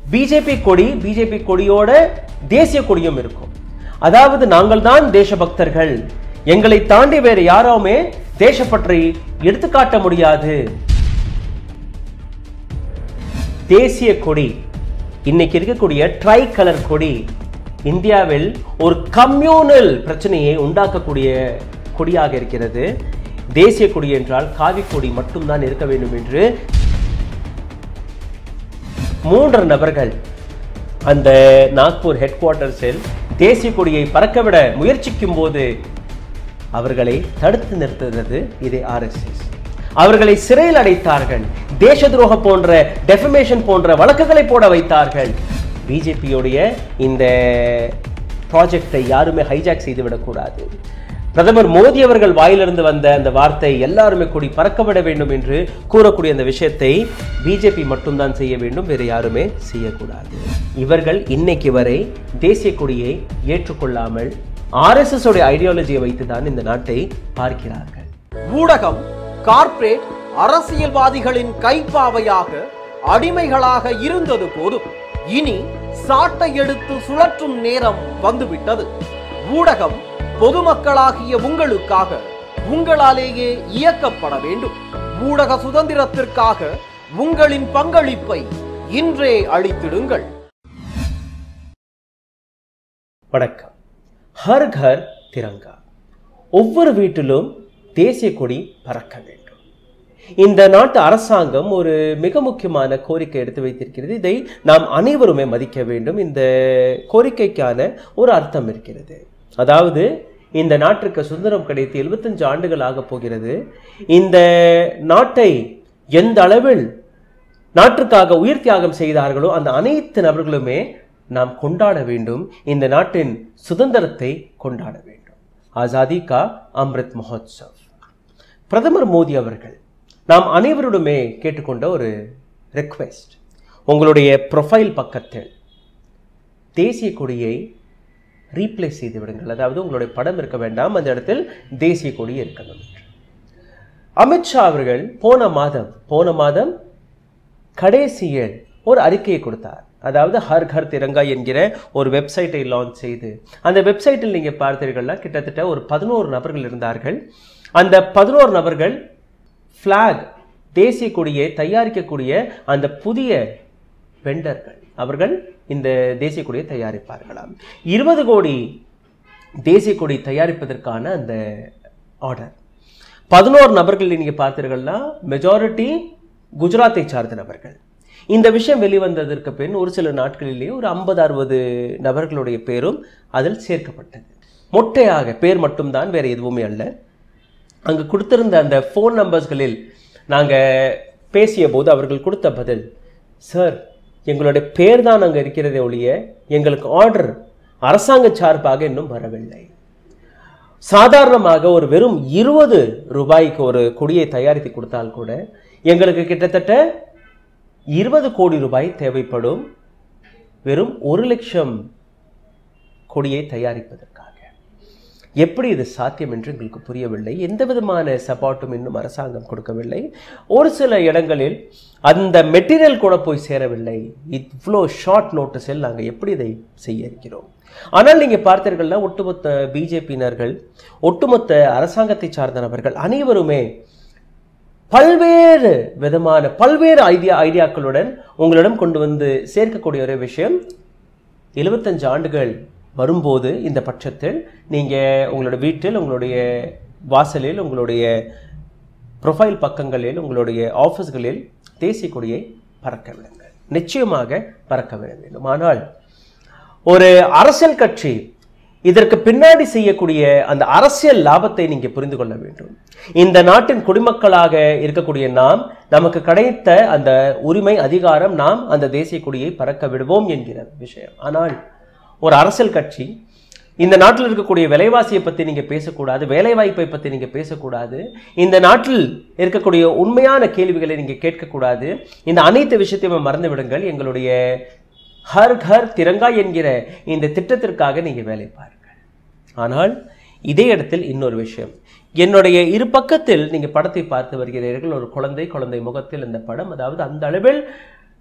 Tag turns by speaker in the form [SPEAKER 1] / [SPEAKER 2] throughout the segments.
[SPEAKER 1] BJP கொடி BJP கொடியோட தேசிய கொடியும் இருக்கும் அதாவது நாங்கள் தான் தேசபக்தர்கள் எங்களை தாண்டி வேற யாராவுமே தேசப்பற்றை எடுத்துக்காட்ட முடியாது தேசிய கொடி இன்னைக்கு இருக்கக்கூடிய ட்ரை கலர் கொடி இந்தியாவில் ஒரு கம்யூனல் பிரச்சனையை உண்டாக்கக்கூடிய கொடியாக இருக்கிறது தேசிய கொடி என்றால் காவி கொடி மட்டும்தான் இருக்க வேண்டும் என்று மூன்று நபர்கள் அந்த நாக்பூர் ஹெட் குவார்ட்டர்ஸில் தேசிய கொடியை பறக்கவிட முயற்சிக்கும் போது அவர்களை தடுத்து நிறுத்துகிறது இதே ஆர்எஸ்எஸ் அவர்களை சிறையில் அடைத்தார்கள் தேச துரோக போன்ற டெஃபமேஷன் போன்ற வழக்குகளை போட வைத்தார்கள் பிஜேபியோடைய இந்த ப்ராஜெக்டை யாருமே ஹைஜாக் செய்து விடக்கூடாது பிரதமர் மோடி அவர்கள் வாயிலிருந்து வந்த அந்த வார்த்தை எல்லாருமே கொடி பறக்கவிட வேண்டும் என்று கூறக்கூடிய அந்த விஷயத்தை பிஜேபி மட்டும்தான் செய்ய வேண்டும் வேறு யாருமே செய்யக்கூடாது இவர்கள் இன்னைக்கு வரை தேசிய கொடியை ஏற்றுக்கொள்ளாமல் ஆர்எஸ்எஸ் உடைய ஐடியாலஜியை வைத்துதான் இந்த நாட்டை பார்க்கிறார்கள்
[SPEAKER 2] ஊடகம் கார்ப்பரேட் அரசியல்வாதிகளின் கைப்பாவையாக அடிமைகளாக இருந்தது போதும் இனி சாட்டை எடுத்து சுழற்றும் நேரம் வந்துவிட்டது ஊடகம் பொதுமக்களாகிய உங்களுக்காக உங்களாலேயே இயக்கப்பட வேண்டும் ஊடக சுதந்திரத்திற்காக உங்களின் பங்களிப்பை இன்றே அளித்திடுங்கள்
[SPEAKER 1] வணக்கம் ஹர் கர் திரங்கா ஒவ்வொரு வீட்டிலும் தேசிய கொடி பறக்க வேண்டும் இந்த நாட்டு அரசாங்கம் ஒரு மிக முக்கியமான கோரிக்கை எடுத்து வைத்திருக்கிறது இதை நாம் அனைவருமே மதிக்க வேண்டும் இந்த கோரிக்கைக்கான ஒரு அர்த்தம் இருக்கிறது அதாவது இந்த நாட்டிற்கு சுதந்திரம் கிடைத்து 75 ஆண்டுகள் ஆகப் போகிறது இந்த நாட்டை எந்த அளவில் நாட்டுக்காக உயிர் தியாகம் செய்தார்களோ அந்த அனைத்து நபர்களுமே நாம் கொண்டாட வேண்டும் இந்த நாட்டின் சுதந்திரத்தை கொண்டாட வேண்டும் ஆசாதி கா அம்ரித் மஹோத்சவ் பிரதமர் மோடி அவர்கள் நாம் அனைவருடமே கேட்டுக்கொண்ட ஒரு ரெக்வெஸ்ட் உங்களுடைய ப்ரொஃபைல் பக்கத்தில் தேசிய கொடியை ரீப்ளேஸ் செய்து விடுங்கள் அதாவது உங்களுடைய படம் இருக்க வேண்டாம் அந்த இடத்தில் தேசிய கொடி இருக்கணும் என்று அமித்ஷா அவர்கள் போன மாதம் போன மாதம் கடைசியில் ஒரு அறிக்கையை கொடுத்தார் அதாவது ஹர் கர் திரங்கா என்கிற ஒரு வெப்சைட்டை லான்ச் செய்து அந்த வெப்சைட்டில் நீங்கள் பார்த்தீர்கள்னா கிட்டத்தட்ட ஒரு பதினோரு நபர்கள் இருந்தார்கள் அந்த பதினோரு நபர்கள் ஃப்ளாக் தேசிய கொடியை தயாரிக்கக்கூடிய அந்த புதிய வெண்டர்கள் அவர்கள் இந்த தேசிய கொடியை தயாரிப்பார்களாம் இருபது கோடி தேசிய கொடி தயாரிப்பதற்கான அந்த ஆர்டர் பதினோரு நபர்கள் நீங்கள் பார்த்தீர்கள்னா மெஜாரிட்டி குஜராத்தை சார்ந்த நபர்கள் இந்த விஷயம் வெளிவந்ததற்கு பின் ஒரு சில நாட்களிலேயே ஒரு ஐம்பது அறுபது நபர்களுடைய பேரும் அதில் சேர்க்கப்பட்டது மொட்டையாக பேர் மட்டும்தான் வேற எதுவுமே அல்ல அங்கு கொடுத்திருந்த அந்த ஃபோன் நம்பர்ஸ்களில் நாங்கள் பேசிய போது அவர்கள் கொடுத்த பதில் சார் எங்களுடைய பேர் தான் அங்கே இருக்கிறதே ஒழிய எங்களுக்கு ஆர்டர் அரசாங்க சார்பாக இன்னும் வரவில்லை சாதாரணமாக ஒரு வெறும் இருபது ரூபாய்க்கு ஒரு கொடியை தயாரித்து கொடுத்தால் கூட எங்களுக்கு கிட்டத்தட்ட இருபது கோடி ரூபாய் தேவைப்படும் வெறும் ஒரு லட்சம் கொடியை தயாரிப்பதற்காக எப்படி இது சாத்தியம் என்று எங்களுக்கு புரியவில்லை எந்த விதமான சப்போர்ட்டும் இன்னும் அரசாங்கம் கொடுக்கவில்லை ஒரு சில இடங்களில் அந்த மெட்டீரியல் கூட போய் சேரவில்லை இவ்வளோ ஷார்ட் நோட்டஸில் நாங்கள் எப்படி இதை செய்ய இருக்கிறோம் ஆனால் நீங்கள் பார்த்தீர்கள்னா ஒட்டுமொத்த பிஜேபியினர்கள் ஒட்டுமொத்த அரசாங்கத்தை சார்ந்த நபர்கள் அனைவருமே பல்வேறு விதமான பல்வேறு ஐடியா ஐடியாக்களுடன் உங்களிடம் கொண்டு வந்து சேர்க்கக்கூடிய ஒரு விஷயம் 75 ஆண்டுகள் வரும்போது இந்த பட்சத்தில் நீங்கள் உங்களோட வீட்டில் உங்களுடைய வாசலில் உங்களுடைய ப்ரொஃபைல் பக்கங்களில் உங்களுடைய ஆஃபீஸ்களில் தேசிய கொடியை பறக்க விடுங்கள் நிச்சயமாக பறக்க விட வேண்டும் ஆனால் ஒரு அரசியல் கட்சி இதற்கு பின்னாடி செய்யக்கூடிய அந்த அரசியல் லாபத்தை நீங்க புரிந்து கொள்ள வேண்டும் இந்த நாட்டின் குடிமக்களாக இருக்கக்கூடிய நாம் நமக்கு கிடைத்த அந்த உரிமை அதிகாரம் நாம் அந்த தேசிய கொடியை பறக்க விடுவோம் என்கிற விஷயம் ஆனால் ஒரு அரசியல் கட்சி இந்த நாட்டில் இருக்கக்கூடிய விலைவாசியை பற்றி நீங்கள் பேசக்கூடாது வேலைவாய்ப்பை பற்றி நீங்கள் பேசக்கூடாது இந்த நாட்டில் இருக்கக்கூடிய உண்மையான கேள்விகளை நீங்கள் கேட்கக்கூடாது இந்த அனைத்து விஷயத்தையும் மறந்து விடுங்கள் எங்களுடைய ஹர் ஹர் திரங்கா என்கிற இந்த திட்டத்திற்காக நீங்கள் வேலை பாருங்கள் ஆனால் இதே இடத்தில் இன்னொரு விஷயம் என்னுடைய இரு பக்கத்தில் நீங்கள் படத்தை பார்த்து வருகிறீர்கள் ஒரு குழந்தை குழந்தை முகத்தில் இந்த படம் அதாவது அந்த அளவில்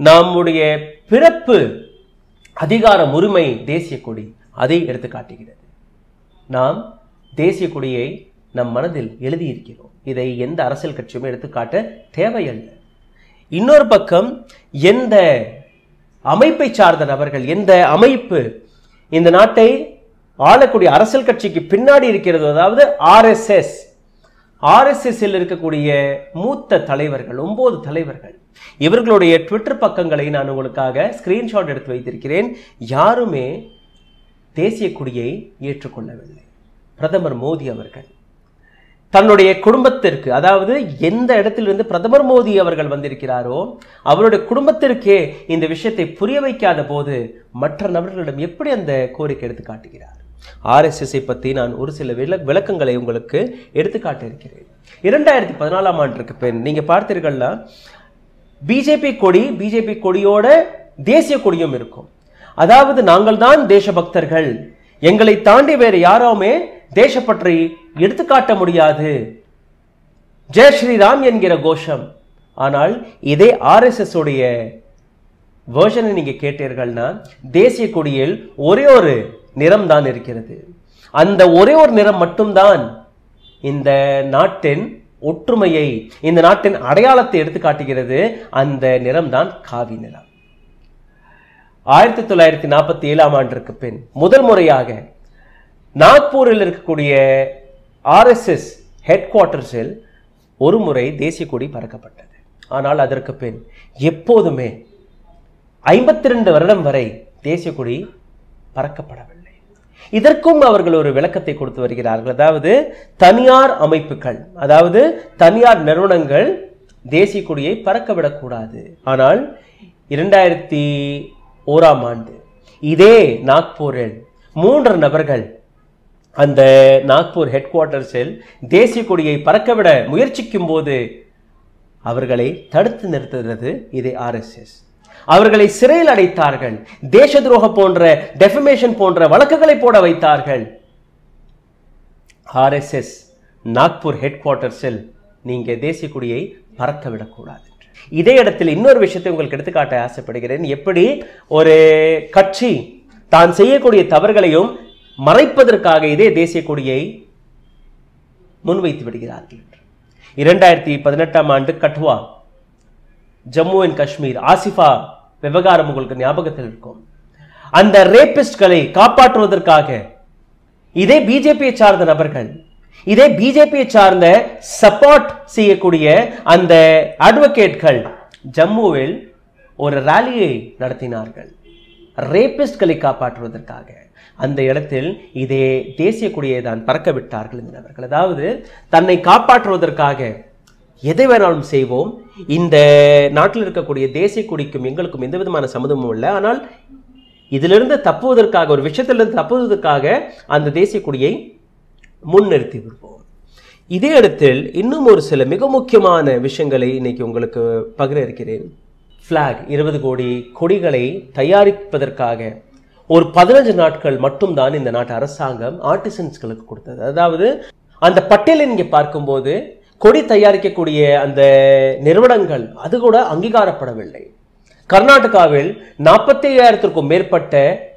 [SPEAKER 1] நம்முடைய பிறப்பு அதிகாரம் உரிமை தேசிய கொடி அதை எடுத்து காட்டுகிறது நாம் தேசிய கொடியை நம் மனதில் எழுதியிருக்கிறோம் இதை எந்த அரசியல் கட்சியுமே எடுத்துக்காட்ட தேவையல்ல இன்னொரு பக்கம் எந்த அமைப்பை சார்ந்த நபர்கள் எந்த அமைப்பு இந்த நாட்டை ஆளக்கூடிய அரசியல் கட்சிக்கு பின்னாடி இருக்கிறது அதாவது ஆர்எஸ்எஸ் ஆர்எஸ்எஸ்ஸில் இருக்கக்கூடிய மூத்த தலைவர்கள் ஒன்பது தலைவர்கள் இவர்களுடைய ட்விட்டர் பக்கங்களை நான் உங்களுக்காக ஸ்கிரீன்ஷாட் எடுத்து வைத்திருக்கிறேன் யாருமே தேசிய கொடியை ஏற்றுக்கொள்ளவில்லை பிரதமர் மோடி அவர்கள் தன்னுடைய குடும்பத்திற்கு அதாவது எந்த இடத்திலிருந்து பிரதமர் மோடி அவர்கள் வந்திருக்கிறாரோ அவருடைய குடும்பத்திற்கே இந்த விஷயத்தை புரிய வைக்காத போது மற்ற நபர்களிடம் எப்படி அந்த கோரிக்கை எடுத்து காட்டுகிறார் ஆர்எஸ்எஸ்ஐ பற்றி நான் ஒரு சில விள விளக்கங்களை உங்களுக்கு எடுத்துக்காட்ட இருக்கிறேன் இரண்டாயிரத்தி பதினாலாம் ஆண்டுக்கு பின் நீங்கள் பார்த்தீர்கள்னா பிஜேபி கொடி பிஜேபி கொடியோட தேசிய கொடியும் இருக்கும் அதாவது நாங்கள் தான் தேசபக்தர்கள் எங்களை தாண்டி வேறு யாரோமே தேசப்பற்றை எடுத்துக்காட்ட முடியாது ஜெய் ஸ்ரீராம் என்கிற கோஷம் ஆனால் இதே ஆர்எஸ்எஸ் உடைய வேர்ஷனை நீங்க கேட்டீர்கள்னா தேசிய கொடியில் ஒரே ஒரு நிறம் தான் இருக்கிறது அந்த ஒரே ஒரு நிறம் மட்டும்தான் இந்த நாட்டின் ஒற்றுமையை இந்த நாட்டின் அடையாளத்தை எடுத்து காட்டுகிறது அந்த நிறம்தான் காவி நிறம் ஆயிரத்தி தொள்ளாயிரத்தி நாற்பத்தி ஏழாம் ஆண்டிற்கு பின் முதல் முறையாக நாக்பூரில் இருக்கக்கூடிய ஆர்எஸ்எஸ் ஹெட் குவார்ட்டர்ஸில் ஒரு முறை தேசிய கொடி பறக்கப்பட்டது ஆனால் அதற்கு பின் எப்போதுமே ஐம்பத்தி ரெண்டு வருடம் வரை தேசிய கொடி பறக்கப்படவில்லை இதற்கும் அவர்கள் ஒரு விளக்கத்தை கொடுத்து வருகிறார்கள் அதாவது தனியார் அமைப்புகள் அதாவது தனியார் நிறுவனங்கள் தேசிய கொடியை பறக்க விடக்கூடாது ஆனால் இரண்டாயிரத்தி ஓராம் ஆண்டு இதே நாக்பூரில் மூன்று நபர்கள் அந்த நாக்பூர் ஹெட் குவார்ட்டர்ஸில் தேசிய கொடியை பறக்கவிட முயற்சிக்கும் போது அவர்களை தடுத்து நிறுத்துகிறது இதே ஆர்எஸ்எஸ் அவர்களை சிறையில் அடைத்தார்கள் தேச துரோக போன்ற டெஃபமேஷன் போன்ற வழக்குகளை போட வைத்தார்கள் ஆர்எஸ்எஸ் நாக்பூர் ஹெட் குவார்ட்டர்ஸில் நீங்க தேசிய கொடியை பறக்க விடக்கூடாது இதே இடத்தில் இன்னொரு விஷயத்தை உங்களுக்கு எடுத்துக்காட்ட ஆசைப்படுகிறேன் எப்படி ஒரு கட்சி தான் செய்யக்கூடிய தவறுகளையும் மறைப்பதற்காக இதே தேசிய கொடியை முன்வைத்து விடுகிறார்கள் இரண்டாயிரத்தி பதினெட்டாம் ஆண்டு கட்வா ஜம்மு அண்ட் காஷ்மீர் ஆசிஃபா விவகாரம் உங்களுக்கு ஞாபகத்தில் இருக்கும் அந்த ரேபிஸ்ட்களை காப்பாற்றுவதற்காக இதே பிஜேபியை சார்ந்த நபர்கள் இதே பிஜேபியை சார்ந்த சப்போர்ட் செய்யக்கூடிய அந்த அட்வொகேட்கள் ஜம்முவில் ஒரு ராலியை நடத்தினார்கள் ரேபிஸ்ட்களை காப்பாற்றுவதற்காக அந்த இடத்தில் இதே தேசிய கொடியை தான் பறக்க விட்டார்கள் இந்த நபர்கள் அதாவது தன்னை காப்பாற்றுவதற்காக எதை வேணாலும் செய்வோம் இந்த நாட்டில் இருக்கக்கூடிய தேசிய கொடிக்கும் எங்களுக்கும் எந்த விதமான சம்மதமும் இல்லை ஆனால் இதிலிருந்து தப்புவதற்காக ஒரு விஷயத்திலிருந்து தப்புவதற்காக அந்த தேசிய கொடியை முன்னிறுத்தி விடுவோம் இதே இடத்தில் இன்னும் ஒரு சில மிக முக்கியமான விஷயங்களை இன்னைக்கு உங்களுக்கு பகிர இருக்கிறேன் ஃப்ளாக் இருபது கோடி கொடிகளை தயாரிப்பதற்காக ஒரு பதினஞ்சு நாட்கள் மட்டும்தான் இந்த நாட்டு அரசாங்கம் ஆர்டிசன்ஸ்களுக்கு கொடுத்தது அதாவது அந்த பட்டியலை நீங்க பார்க்கும்போது கொடி தயாரிக்கக்கூடிய அந்த நிறுவனங்கள் அது கூட அங்கீகாரப்படவில்லை கர்நாடகாவில் நாற்பத்தி ஐயாயிரத்திற்கும் மேற்பட்ட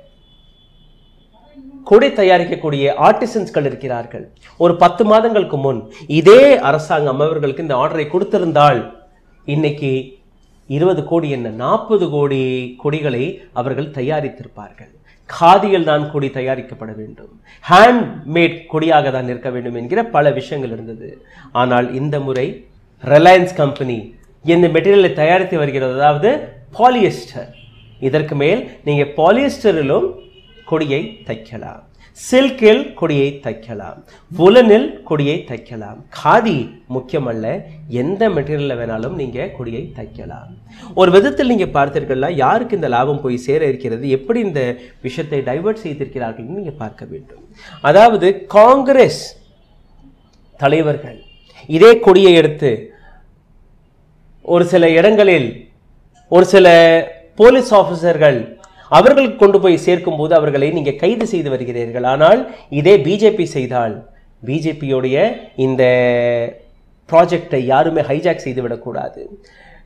[SPEAKER 1] கொடி தயாரிக்கக்கூடிய ஆர்டிசன்ஸ்கள் இருக்கிறார்கள் ஒரு பத்து மாதங்களுக்கு முன் இதே அரசாங்கம் அவர்களுக்கு இந்த ஆர்டரை கொடுத்திருந்தால் இன்னைக்கு இருபது கோடி என்ன நாற்பது கோடி கொடிகளை அவர்கள் தயாரித்திருப்பார்கள் காதியில் தான் கொடி தயாரிக்கப்பட வேண்டும் ஹேண்ட் மேட் கொடியாக தான் இருக்க வேண்டும் என்கிற பல விஷயங்கள் இருந்தது ஆனால் இந்த முறை ரிலையன்ஸ் கம்பெனி இந்த மெட்டீரியலை தயாரித்து வருகிறது அதாவது பாலியஸ்டர் இதற்கு மேல் நீங்க பாலியஸ்டரிலும் கொடியை தைக்கலாம் சில்கில் கொடியை தைக்கலாம் உலனில் கொடியை தைக்கலாம் காதி முக்கியமல்ல எந்த மெட்டீரியல்ல வேணாலும் நீங்க கொடியை தைக்கலாம் ஒரு விதத்தில் நீங்க பார்த்தீர்கள்னா யாருக்கு இந்த லாபம் போய் சேர இருக்கிறது எப்படி இந்த விஷயத்தை டைவர்ட் செய்திருக்கிறார்கள் நீங்க பார்க்க வேண்டும் அதாவது காங்கிரஸ் தலைவர்கள் இதே கொடியை எடுத்து ஒரு சில இடங்களில் ஒரு சில போலீஸ் ஆபீசர்கள் அவர்களுக்கு கொண்டு போய் சேர்க்கும் போது அவர்களை நீங்க கைது செய்து வருகிறீர்கள் ஆனால் இதே பிஜேபி செய்தால் பிஜேபியோடைய இந்த ப்ராஜெக்டை யாருமே ஹைஜாக் செய்து விடக்கூடாது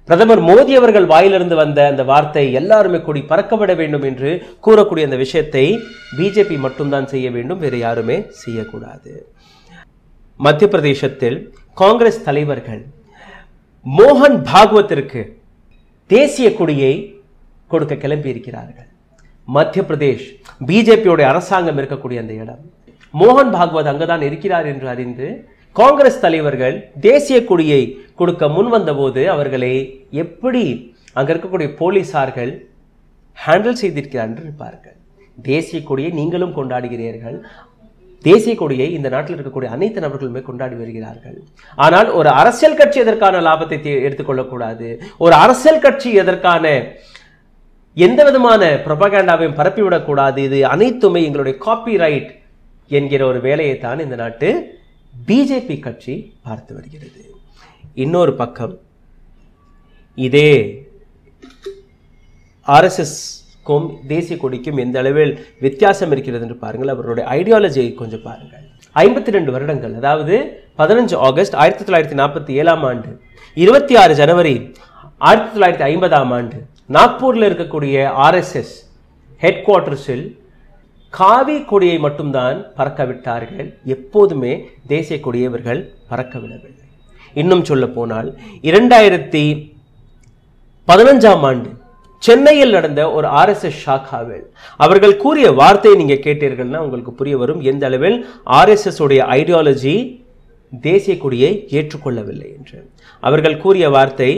[SPEAKER 1] பிரதமர் மோடி அவர்கள் வாயிலிருந்து வந்த அந்த வார்த்தை எல்லாருமே கொடி பறக்கப்பட வேண்டும் என்று கூறக்கூடிய அந்த விஷயத்தை பிஜேபி மட்டும்தான் செய்ய வேண்டும் வேறு யாருமே செய்யக்கூடாது மத்திய பிரதேசத்தில் காங்கிரஸ் தலைவர்கள் மோகன் பாகவத்திற்கு தேசிய கொடியை கொடுக்க கிளம்பி இருக்கிறார்கள் மத்திய பிரதேஷ் பிஜேபியோட அரசாங்கம் இருக்கக்கூடிய அந்த இடம் மோகன் பாகவத் அங்கதான் இருக்கிறார் என்று அறிந்து காங்கிரஸ் தலைவர்கள் தேசிய கொடியை கொடுக்க முன் வந்தபோது அவர்களை எப்படி அங்க இருக்கக்கூடிய போலீசார்கள் ஹேண்டில் செய்திருக்கிறார் என்று இருப்பார்கள் தேசிய கொடியை நீங்களும் கொண்டாடுகிறீர்கள் தேசிய கொடியை இந்த நாட்டில் இருக்கக்கூடிய அனைத்து நபர்களுமே கொண்டாடி வருகிறார்கள் ஆனால் ஒரு அரசியல் கட்சி எதற்கான லாபத்தை தே- எடுத்துக்கொள்ளக்கூடாது ஒரு அரசியல் கட்சி எதற்கான எந்த விதமான ப்ரொபகேண்டாவையும் பரப்பிவிடக்கூடாது இது அனைத்துமே எங்களுடைய காப்பிரைட் என்கிற ஒரு வேலையை தான் இந்த நாட்டு பிஜேபி கட்சி பார்த்து வருகிறது இன்னொரு பக்கம் இதே ஆர்எஸ்எஸ்க்கும் தேசிய கொடிக்கும் எந்த அளவில் வித்தியாசம் இருக்கிறது என்று பாருங்கள் அவருடைய ஐடியாலஜியை கொஞ்சம் பாருங்கள் ஐம்பத்தி ரெண்டு வருடங்கள் அதாவது பதினஞ்சு ஆகஸ்ட் ஆயிரத்தி தொள்ளாயிரத்தி நாற்பத்தி ஏழாம் ஆண்டு இருபத்தி ஆறு ஜனவரி ஆயிரத்தி தொள்ளாயிரத்தி ஐம்பதாம் ஆண்டு நாக்பூரில் இருக்கக்கூடிய ஆர்எஸ்எஸ் ஹெட் குவார்ட்டர்ஸில் காவி கொடியை மட்டும்தான் பறக்க விட்டார்கள் எப்போதுமே தேசிய கொடியை இவர்கள் பறக்க விடவில்லை இன்னும் சொல்ல போனால் இரண்டாயிரத்தி பதினஞ்சாம் ஆண்டு சென்னையில் நடந்த ஒரு ஆர்எஸ்எஸ் ஷாக்காவில் அவர்கள் கூறிய வார்த்தையை நீங்க கேட்டீர்கள்னா உங்களுக்கு புரிய வரும் எந்த அளவில் ஆர்எஸ்எஸ் உடைய ஐடியாலஜி தேசிய கொடியை ஏற்றுக்கொள்ளவில்லை என்று அவர்கள் கூறிய வார்த்தை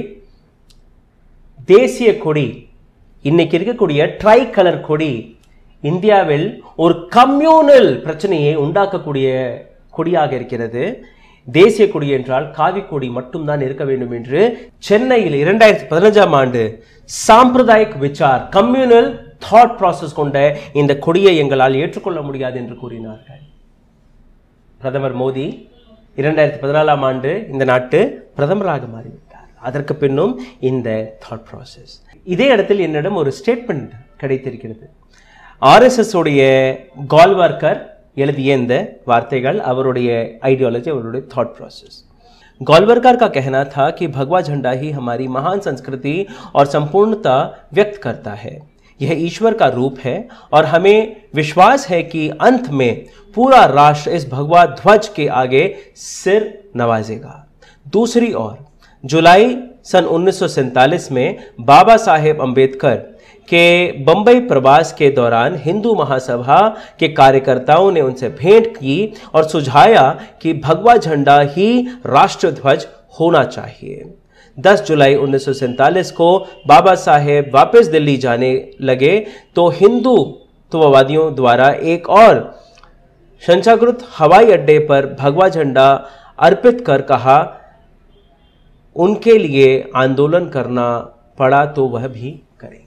[SPEAKER 1] தேசிய கொடி இன்னைக்கு இருக்கக்கூடிய ட்ரை கலர் கொடி இந்தியாவில் ஒரு கம்யூனல் பிரச்சனையை உண்டாக்கக்கூடிய கொடியாக இருக்கிறது தேசிய கொடி என்றால் காவி கொடி மட்டும்தான் இருக்க வேண்டும் என்று சென்னையில் இரண்டாயிரத்தி பதினஞ்சாம் ஆண்டு சாம்பிரதாயிக் விச்சார் கம்யூனல் தாட் ப்ராசஸ் கொண்ட இந்த கொடியை எங்களால் ஏற்றுக்கொள்ள முடியாது என்று கூறினார்கள் பிரதமர் மோடி இரண்டாயிரத்தி பதினாலாம் ஆண்டு இந்த நாட்டு பிரதமராக மாறிவிட்டார் அதற்கு பின்னும் இந்த தாட் ப்ராசஸ் இதே இடத்தில் என்னிடம் ஒரு ஸ்டேட்மெண்ட் கிடைத்திருக்கிறது ஆர்எஸ்எஸ் உடைய கால்வார்கர் எழுதிய இந்த வார்த்தைகள் அவருடைய ஐடியாலஜி அவருடைய தாட் ப்ராசஸ் गौलवरकर का कहना था कि भगवा झंडा ही हमारी महान संस्कृति और संपूर्णता व्यक्त करता है यह ईश्वर का रूप है और हमें विश्वास है कि अंत में पूरा राष्ट्र इस भगवा ध्वज के आगे सिर नवाजेगा दूसरी ओर जुलाई सन 1947 में बाबा साहेब अंबेडकर के बंबई प्रवास के दौरान हिंदू महासभा के कार्यकर्ताओं ने उनसे भेंट की और सुझाया कि भगवा झंडा ही राष्ट्रध्वज होना चाहिए 10 जुलाई 1947 को बाबा साहेब वापस दिल्ली जाने लगे तो हिंदूत्ववादियों द्वारा एक और संचाकृत हवाई अड्डे पर भगवा झंडा अर्पित कर कहा उनके लिए आंदोलन करना पड़ा तो वह भी करेंगे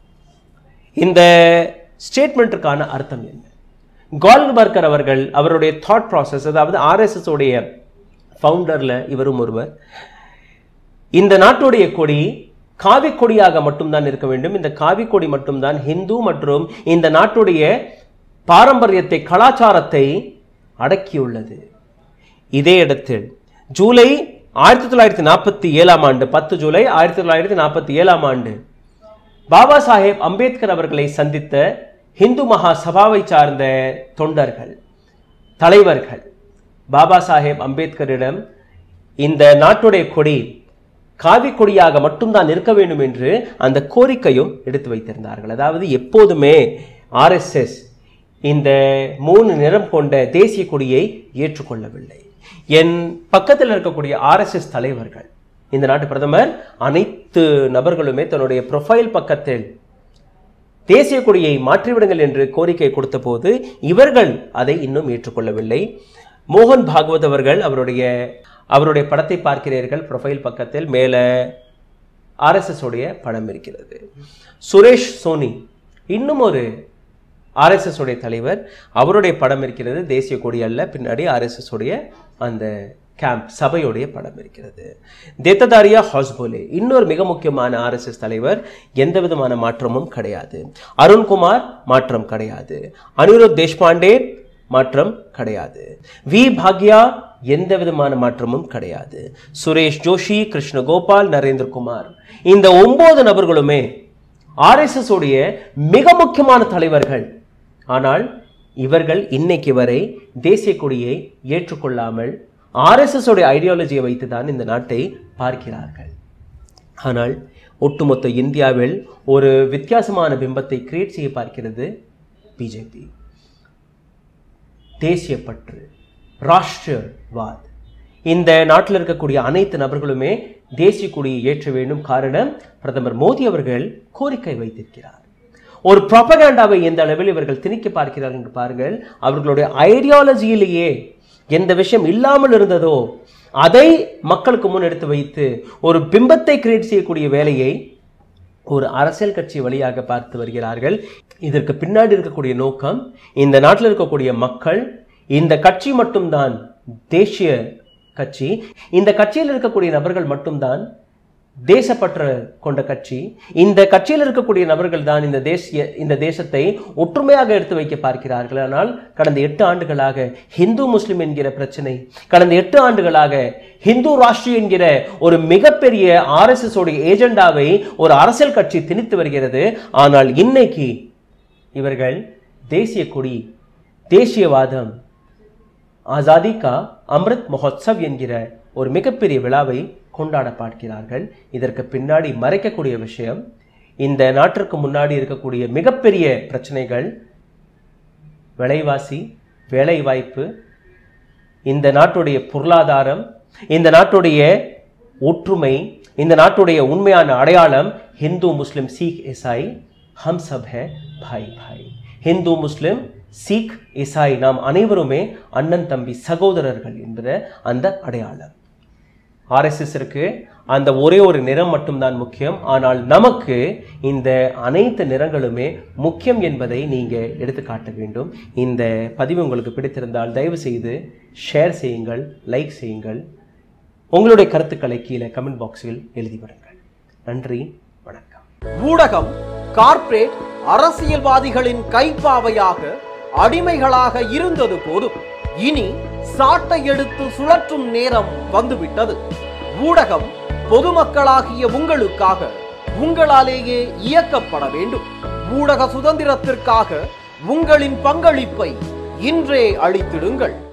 [SPEAKER 1] இந்த ஸ்டேட்மெண்ட்டுக்கான அர்த்தம் என்ன கால்பர்கர் அவர்கள் அவருடைய தாட் ப்ராசஸ் அதாவது ஆர்எஸ்எஸ் உடைய ஃபவுண்டர்ல இவரும் ஒருவர் இந்த நாட்டுடைய கொடி காவி கொடியாக மட்டும்தான் இருக்க வேண்டும் இந்த காவி கொடி மட்டும்தான் ஹிந்து மற்றும் இந்த நாட்டுடைய பாரம்பரியத்தை கலாச்சாரத்தை அடக்கியுள்ளது இதே இடத்தில் ஜூலை ஆயிரத்தி தொள்ளாயிரத்தி நாற்பத்தி ஏழாம் ஆண்டு பத்து ஜூலை ஆயிரத்தி தொள்ளாயிரத்தி நாற்பத்தி ஏழாம் ஆண்டு பாபா சாஹேப் அம்பேத்கர் அவர்களை சந்தித்த இந்து மகா சபாவை சார்ந்த தொண்டர்கள் தலைவர்கள் பாபா சாஹேப் அம்பேத்கரிடம் இந்த நாட்டுடைய கொடி காவி கொடியாக மட்டும்தான் இருக்க வேண்டும் என்று அந்த கோரிக்கையும் எடுத்து வைத்திருந்தார்கள் அதாவது எப்போதுமே ஆர்எஸ்எஸ் இந்த மூணு நிறம் கொண்ட தேசிய கொடியை ஏற்றுக்கொள்ளவில்லை என் பக்கத்தில் இருக்கக்கூடிய ஆர்எஸ்எஸ் தலைவர்கள் இந்த நாட்டு பிரதமர் அனைத்து நபர்களுமே தன்னுடைய ப்ரொஃபைல் பக்கத்தில் தேசிய கொடியை மாற்றிவிடுங்கள் என்று கோரிக்கை கொடுத்தபோது இவர்கள் அதை இன்னும் ஏற்றுக்கொள்ளவில்லை மோகன் பாகவத் அவர்கள் அவருடைய அவருடைய படத்தை பார்க்கிறீர்கள் ப்ரொஃபைல் பக்கத்தில் மேலே ஆர்எஸ்எஸ் உடைய படம் இருக்கிறது சுரேஷ் சோனி இன்னும் ஒரு ஆர்எஸ்எஸ் உடைய தலைவர் அவருடைய படம் இருக்கிறது தேசிய கொடி அல்ல பின்னாடி ஆர்எஸ்எஸ் உடைய அந்த கேம்ப் சபையுடைய படம் இருக்கிறது தேத்ததாரியா ஹாஸ்போலே இன்னொரு மிக முக்கியமான ஆர்எஸ்எஸ் தலைவர் எந்த விதமான மாற்றமும் கிடையாது அருண்குமார் மாற்றம் கிடையாது அனிருத் தேஷ்பாண்டே மாற்றம் கிடையாது வி பாக்யா எந்த விதமான மாற்றமும் கிடையாது சுரேஷ் ஜோஷி கிருஷ்ணகோபால் நரேந்திரகுமார் இந்த ஒன்பது நபர்களுமே ஆர்எஸ்எஸ் உடைய மிக முக்கியமான தலைவர்கள் ஆனால் இவர்கள் இன்னைக்கு வரை தேசிய கொடியை ஏற்றுக்கொள்ளாமல் ஆர்எஸ்எஸ் உடைய ஐடியாலஜியை வைத்துதான் இந்த நாட்டை பார்க்கிறார்கள் ஆனால் ஒட்டுமொத்த இந்தியாவில் ஒரு வித்தியாசமான பிம்பத்தை கிரியேட் செய்ய பார்க்கிறது பிஜேபி தேசியப்பற்று ராஷ்டிரவாத் இந்த நாட்டில் இருக்கக்கூடிய அனைத்து நபர்களுமே தேசிய கொடியை ஏற்ற வேண்டும் காரணம் பிரதமர் மோடி அவர்கள் கோரிக்கை வைத்திருக்கிறார் ஒரு ப்ரொபகேண்டாவை எந்த அளவில் இவர்கள் திணிக்க பார்க்கிறார்கள் என்று பாருங்கள் அவர்களுடைய ஐடியாலஜியிலேயே எந்த விஷயம் இல்லாமல் இருந்ததோ அதை மக்களுக்கு முன் எடுத்து வைத்து ஒரு பிம்பத்தை கிரியேட் செய்யக்கூடிய வேலையை ஒரு அரசியல் கட்சி வழியாக பார்த்து வருகிறார்கள் இதற்கு பின்னாடி இருக்கக்கூடிய நோக்கம் இந்த நாட்டில் இருக்கக்கூடிய மக்கள் இந்த கட்சி மட்டும்தான் தேசிய கட்சி இந்த கட்சியில் இருக்கக்கூடிய நபர்கள் மட்டும்தான் தேசப்பற்ற கொண்ட கட்சி இந்த கட்சியில் இருக்கக்கூடிய நபர்கள் தான் இந்த தேசிய இந்த தேசத்தை ஒற்றுமையாக எடுத்து வைக்க பார்க்கிறார்கள் ஆனால் கடந்த எட்டு ஆண்டுகளாக ஹிந்து முஸ்லிம் என்கிற பிரச்சனை கடந்த எட்டு ஆண்டுகளாக ஹிந்து ராஷ்டிரிய என்கிற ஒரு மிகப்பெரிய ஆர்எஸ்எஸ் உடைய ஏஜெண்டாவை ஒரு அரசியல் கட்சி திணித்து வருகிறது ஆனால் இன்னைக்கு இவர்கள் தேசிய கொடி தேசியவாதம் ஆசாதி கா அம்ரித் மஹோத்சவ் என்கிற ஒரு மிகப்பெரிய விழாவை கொண்டாட பார்க்கிறார்கள் இதற்கு பின்னாடி மறைக்கக்கூடிய விஷயம் இந்த நாட்டிற்கு முன்னாடி இருக்கக்கூடிய மிகப்பெரிய பிரச்சனைகள் விலைவாசி வேலைவாய்ப்பு இந்த நாட்டுடைய பொருளாதாரம் இந்த நாட்டுடைய ஒற்றுமை இந்த நாட்டுடைய உண்மையான அடையாளம் ஹிந்து முஸ்லிம் சீக் இசாய் ஹம் சப் ஹே பாய் பாய் ஹிந்து முஸ்லிம் சீக் இசாய் நாம் அனைவருமே அண்ணன் தம்பி சகோதரர்கள் என்கிற அந்த அடையாளம் ஆர்எஸ்எஸ்ற்கு அந்த ஒரே ஒரு நிறம் மட்டும்தான் முக்கியம் ஆனால் நமக்கு இந்த அனைத்து நிறங்களுமே முக்கியம் என்பதை நீங்கள் எடுத்து காட்ட வேண்டும் இந்த பதிவு உங்களுக்கு பிடித்திருந்தால் தயவு செய்து ஷேர் செய்யுங்கள் லைக் செய்யுங்கள் உங்களுடைய கருத்துக்களை கீழே கமெண்ட் பாக்ஸில் எழுதி விடுங்கள் நன்றி வணக்கம்
[SPEAKER 2] ஊடகம் கார்ப்பரேட் அரசியல்வாதிகளின் கைப்பாவையாக அடிமைகளாக இருந்தது போதும் இனி சாட்டை எடுத்து சுழற்றும் நேரம் வந்துவிட்டது ஊடகம் பொதுமக்களாகிய உங்களுக்காக உங்களாலேயே இயக்கப்பட வேண்டும் ஊடக சுதந்திரத்திற்காக உங்களின் பங்களிப்பை இன்றே அளித்திடுங்கள்